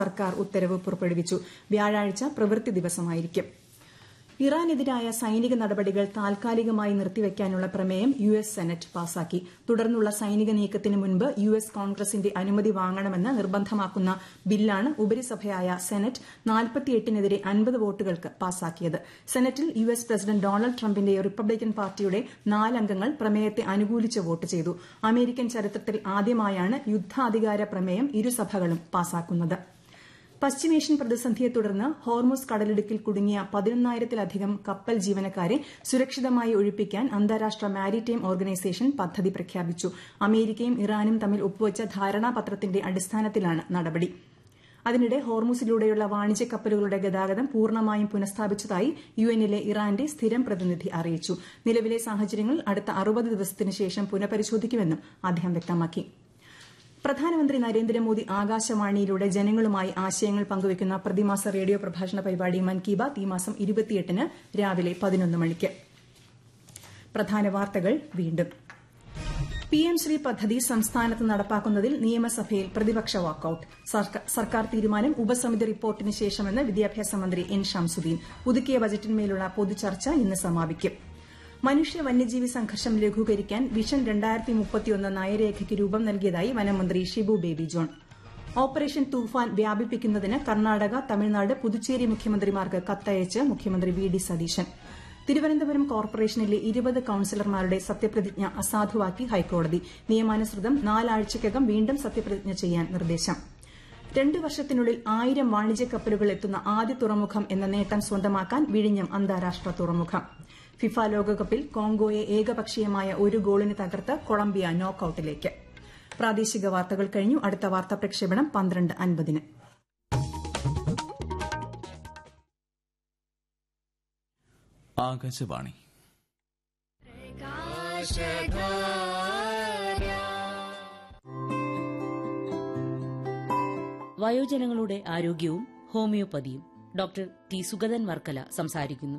സർക്കാർ ഉത്തരവ് പുറപ്പെടുവിച്ചു വ്യാഴാഴ്ച പ്രവൃത്തി ദിവസമായിരിക്കും ഇറാനെതിരായ സൈനിക നടപടികൾ താൽക്കാലികമായി നിർത്തിവെക്കാനുള്ള പ്രമേയം യു എസ് സെനറ്റ് പാസാക്കി തുടർന്നുള്ള സൈനിക നീക്കത്തിന് മുൻപ് യു എസ് കോൺഗ്രസിന്റെ അനുമതി വാങ്ങണമെന്ന് നിർബന്ധമാക്കുന്ന ബില്ലാണ് ഉപരിസഭയായ സെനറ്റ് നാൽപ്പത്തിയെട്ടിനെതിരെ അൻപത് വോട്ടുകൾക്ക് പാസാക്കിയത് സെനറ്റിൽ യു എസ് പ്രസിഡന്റ് ഡൊണാൾഡ് ട്രംപിന്റെ റിപ്പബ്ലിക്കൻ പാർട്ടിയുടെ നാലംഗങ്ങൾ പ്രമേയത്തെ അനുകൂലിച്ച് വോട്ട് ചെയ്തു അമേരിക്കൻ ചരിത്രത്തിൽ ആദ്യമായാണ് യുദ്ധാധികാര പ്രമേയം ഇരുസഭകളും പാസാക്കുന്നത് പശ്ചിമേഷ്യൻ പ്രതിസന്ധിയെ തുടർന്ന് ഹോർമുസ് കടലിടുക്കിൽ കുടുങ്ങിയ പതിനൊന്നായിരത്തിലധികം കപ്പൽ ജീവനക്കാരെ സുരക്ഷിതമായി ഒഴിപ്പിക്കാൻ അന്താരാഷ്ട്ര മാരിടൈം ഓർഗനൈസേഷൻ പദ്ധതി പ്രഖ്യാപിച്ചു അമേരിക്കയും ഇറാനും തമ്മിൽ ഒപ്പുവച്ച ധാരണാപത്രത്തിന്റെ അടിസ്ഥാനത്തിലാണ് നടപടി അതിനിടെ ഹോർമുസിലൂടെയുള്ള വാണിജ്യ കപ്പലുകളുടെ ഗതാഗതം പൂർണ്ണമായും പുനഃസ്ഥാപിച്ചതായി യുഎന്നിലെ ഇറാന്റെ സ്ഥിരം പ്രതിനിധി അറിയിച്ചു നിലവിലെ സാഹചര്യങ്ങൾ അടുത്ത അറുപത് ദിവസത്തിന് ശേഷം പുനഃപരിശോധിക്കുമെന്നും അദ്ദേഹം വ്യക്തമാക്കി പ്രധാനമന്ത്രി നരേന്ദ്രമോദി ആകാശവാണിയിലൂടെ ജനങ്ങളുമായി ആശയങ്ങൾ പങ്കുവയ്ക്കുന്ന പ്രതിമാസ റേഡിയോ പ്രഭാഷണ പരിപാടി മൻ കി ബാത് ഈ മാസം ഇരുപത്തിയെട്ടിന് രാവിലെ പതിനൊന്ന് മണിക്ക് പ്രധാന വാർത്തകൾ വീണ്ടും പി എം ശ്രീ പദ്ധതി സംസ്ഥാനത്ത് നടപ്പാക്കുന്നതിൽ നിയമസഭയിൽ പ്രതിപക്ഷ വാക്കൌട്ട് സർക്കാർ തീരുമാനം ഉപസമിതി റിപ്പോർട്ടിന് ശേഷമെന്ന് വിദ്യാഭ്യാസ മന്ത്രി എൻ ഷംസുദ്ദീൻ പുതുക്കിയ ബജറ്റിന്മേലുള്ള പൊതുചർച്ച ഇന്ന് സമാപിക്കും മനുഷ്യ വന്യജീവി സംഘർഷം ലഘൂകരിക്കാൻ വിഷൻ രണ്ടായിരത്തി മുപ്പത്തിയൊന്ന് നയരേഖയ്ക്ക് രൂപം നൽകിയതായി വനമന്ത്രി ഷിബു ബേബി ജോൺ ഓപ്പറേഷൻ തൂഫാൻ വ്യാപിപ്പിക്കുന്നതിന് കർണാടക തമിഴ്നാട് പുതുച്ചേരി മുഖ്യമന്ത്രിമാർക്ക് കത്തയച്ച് മുഖ്യമന്ത്രി വി ഡി സതീശൻ തിരുവനന്തപുരം കോർപ്പറേഷനിലെ ഇരുപത് കൌൺസിലർമാരുടെ സത്യപ്രതിജ്ഞ അസാധുവാക്കി ഹൈക്കോടതി നിയമാനുസൃതം നാലാഴ്ചയ്ക്കകം വീണ്ടും സത്യപ്രതിജ്ഞ ചെയ്യാൻ നിർദ്ദേശം രണ്ട് വർഷത്തിനുള്ളിൽ ആയിരം വാണിജ്യ കപ്പലുകൾ എത്തുന്ന ആദ്യ തുറമുഖം എന്ന നേട്ടം സ്വന്തമാക്കാൻ വിഴിഞ്ഞം അന്താരാഷ്ട്ര തുറമുഖം ഫിഫ ലോകകപ്പിൽ കോങ്കോയെ ഏകപക്ഷീയമായ ഒരു ഗോളിന് തകർത്ത് കൊളംബിയ നോക്കൌട്ടിലേക്ക് പ്രാദേശിക വാർത്തകൾ കഴിഞ്ഞു അടുത്ത വാർത്താ പ്രക്ഷേപണം പന്ത്രണ്ട് അൻപതിന് ആകാശവാണി വയോജനങ്ങളുടെ ആരോഗ്യവും ഹോമിയോപ്പതിയും ഡോക്ടർ ടി സുഗതൻ വർക്കല സംസാരിക്കുന്നു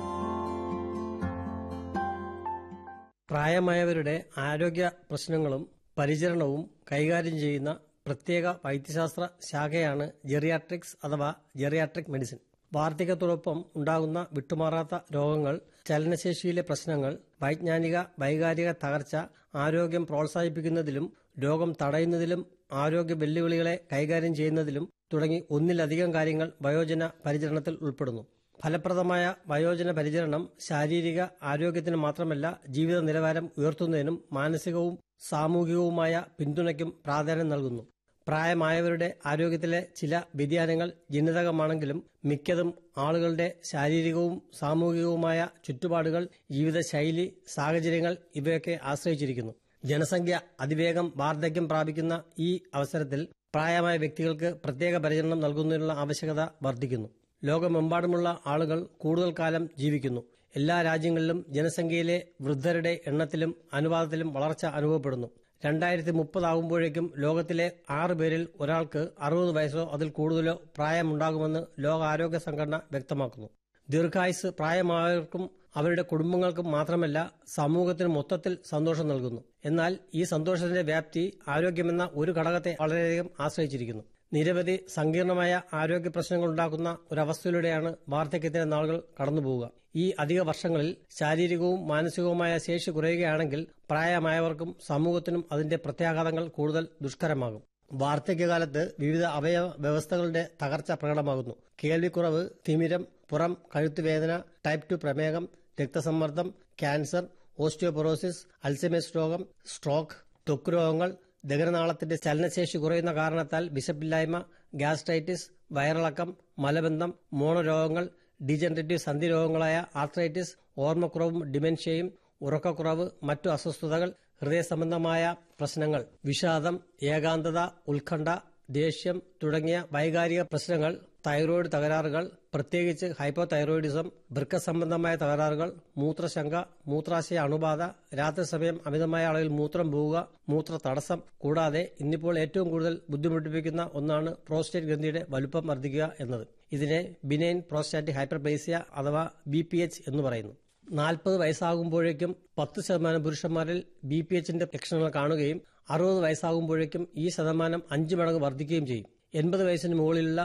പ്രായമായവരുടെ ആരോഗ്യ പ്രശ്നങ്ങളും പരിചരണവും കൈകാര്യം ചെയ്യുന്ന പ്രത്യേക വൈദ്യശാസ്ത്ര ശാഖയാണ് ജെറിയാട്രിക്സ് അഥവാ ജെറിയാട്രിക് മെഡിസിൻ വാർദ്ധക്യത്തോടൊപ്പം ഉണ്ടാകുന്ന വിട്ടുമാറാത്ത രോഗങ്ങൾ ചലനശേഷിയിലെ പ്രശ്നങ്ങൾ വൈജ്ഞാനിക വൈകാരിക തകർച്ച ആരോഗ്യം പ്രോത്സാഹിപ്പിക്കുന്നതിലും രോഗം തടയുന്നതിലും ആരോഗ്യ വെല്ലുവിളികളെ കൈകാര്യം ചെയ്യുന്നതിലും തുടങ്ങി ഒന്നിലധികം കാര്യങ്ങൾ വയോജന പരിചരണത്തിൽ ഉൾപ്പെടുന്നു ഫലപ്രദമായ വയോജന പരിചരണം ശാരീരിക ആരോഗ്യത്തിന് മാത്രമല്ല ജീവിത നിലവാരം ഉയർത്തുന്നതിനും മാനസികവും സാമൂഹികവുമായ പിന്തുണയ്ക്കും പ്രാധാന്യം നൽകുന്നു പ്രായമായവരുടെ ആരോഗ്യത്തിലെ ചില വ്യതിയാനങ്ങൾ ജനിതകമാണെങ്കിലും മിക്കതും ആളുകളുടെ ശാരീരികവും സാമൂഹികവുമായ ചുറ്റുപാടുകൾ ജീവിതശൈലി സാഹചര്യങ്ങൾ ഇവയൊക്കെ ആശ്രയിച്ചിരിക്കുന്നു ജനസംഖ്യ അതിവേഗം വാർദ്ധക്യം പ്രാപിക്കുന്ന ഈ അവസരത്തിൽ പ്രായമായ വ്യക്തികൾക്ക് പ്രത്യേക പരിചരണം നൽകുന്നതിനുള്ള ആവശ്യകത വർദ്ധിക്കുന്നു ലോകമെമ്പാടുമുള്ള ആളുകൾ കൂടുതൽ കാലം ജീവിക്കുന്നു എല്ലാ രാജ്യങ്ങളിലും ജനസംഖ്യയിലെ വൃദ്ധരുടെ എണ്ണത്തിലും അനുപാതത്തിലും വളർച്ച അനുഭവപ്പെടുന്നു രണ്ടായിരത്തി മുപ്പതാകുമ്പോഴേക്കും ലോകത്തിലെ ആറ് പേരിൽ ഒരാൾക്ക് അറുപത് വയസ്സോ അതിൽ കൂടുതലോ പ്രായമുണ്ടാകുമെന്ന് ലോകാരോഗ്യ സംഘടന വ്യക്തമാക്കുന്നു ദീർഘായുസ് പ്രായമായവർക്കും അവരുടെ കുടുംബങ്ങൾക്കും മാത്രമല്ല സമൂഹത്തിന് മൊത്തത്തിൽ സന്തോഷം നൽകുന്നു എന്നാൽ ഈ സന്തോഷത്തിന്റെ വ്യാപ്തി ആരോഗ്യമെന്ന ഒരു ഘടകത്തെ വളരെയധികം ആശ്രയിച്ചിരിക്കുന്നു നിരവധി സങ്കീർണമായ ആരോഗ്യ പ്രശ്നങ്ങൾ ഉണ്ടാക്കുന്ന ഒരവസ്ഥയിലൂടെയാണ് വാർദ്ധക്യത്തിന്റെ നാളുകൾ കടന്നുപോവുക ഈ അധിക വർഷങ്ങളിൽ ശാരീരികവും മാനസികവുമായ ശേഷി കുറയുകയാണെങ്കിൽ പ്രായമായവർക്കും സമൂഹത്തിനും അതിന്റെ പ്രത്യാഘാതങ്ങൾ കൂടുതൽ ദുഷ്കരമാകും വാർദ്ധക്യകാലത്ത് വിവിധ അവയവ വ്യവസ്ഥകളുടെ തകർച്ച പ്രകടമാകുന്നു കേൾവിക്കുറവ് തിമിരം പുറം കഴുത്തുവേദന ടൈപ്പ് ടു പ്രമേഹം രക്തസമ്മർദ്ദം ക്യാൻസർ ഓസ്റ്റിയോപൊറോസിസ് അൽസമേഴ്സ് രോഗം സ്ട്രോക്ക് ത്വക്ക് രോഗങ്ങൾ ദഹനനാളത്തിന്റെ ചലനശേഷി കുറയുന്ന കാരണത്താൽ വിശപ്പില്ലായ്മ ഗ്യാസ്ട്രൈറ്റിസ് വയറിളക്കം മലബന്ധം മോണരോഗങ്ങൾ ഡീജനറേറ്റീവ് സന്ധി രോഗങ്ങളായ ആർത്രൈറ്റിസ് ഓർമ്മക്കുറവും ഡിമെൻഷ്യയും ഉറക്കക്കുറവ് മറ്റു അസ്വസ്ഥതകൾ ഹൃദയ സംബന്ധമായ പ്രശ്നങ്ങൾ വിഷാദം ഏകാന്തത ഉത്കണ്ഠ ദേഷ്യം തുടങ്ങിയ വൈകാരിക പ്രശ്നങ്ങൾ തൈറോയിഡ് തകരാറുകൾ പ്രത്യേകിച്ച് ഹൈപ്പോതൈറോയിഡിസം വൃക്ക സംബന്ധമായ തകരാറുകൾ മൂത്രശങ്ക മൂത്രാശയ അണുബാധ രാത്രി സമയം അമിതമായ അളവിൽ മൂത്രം പോവുക മൂത്ര തടസ്സം കൂടാതെ ഇന്നിപ്പോൾ ഏറ്റവും കൂടുതൽ ബുദ്ധിമുട്ടിപ്പിക്കുന്ന ഒന്നാണ് പ്രോസ്റ്റേറ്റ് ഗ്രന്ഥിയുടെ വലുപ്പം വർദ്ധിക്കുക എന്നത് ഇതിനെ ബിനൈൻ പ്രോസ്റ്റാറ്റിക് ഹൈപ്പർപ്ലേസിയ അഥവാ ബി പി എച്ച് എന്ന് പറയുന്നു നാൽപ്പത് വയസ്സാകുമ്പോഴേക്കും പത്ത് ശതമാനം പുരുഷന്മാരിൽ ബി പി എച്ചിന്റെ ലക്ഷണങ്ങൾ കാണുകയും അറുപത് വയസ്സാകുമ്പോഴേക്കും ഈ ശതമാനം അഞ്ച് മടങ്ങ് വർദ്ധിക്കുകയും ചെയ്യും എൺപത് വയസ്സിന് മുകളിലുള്ള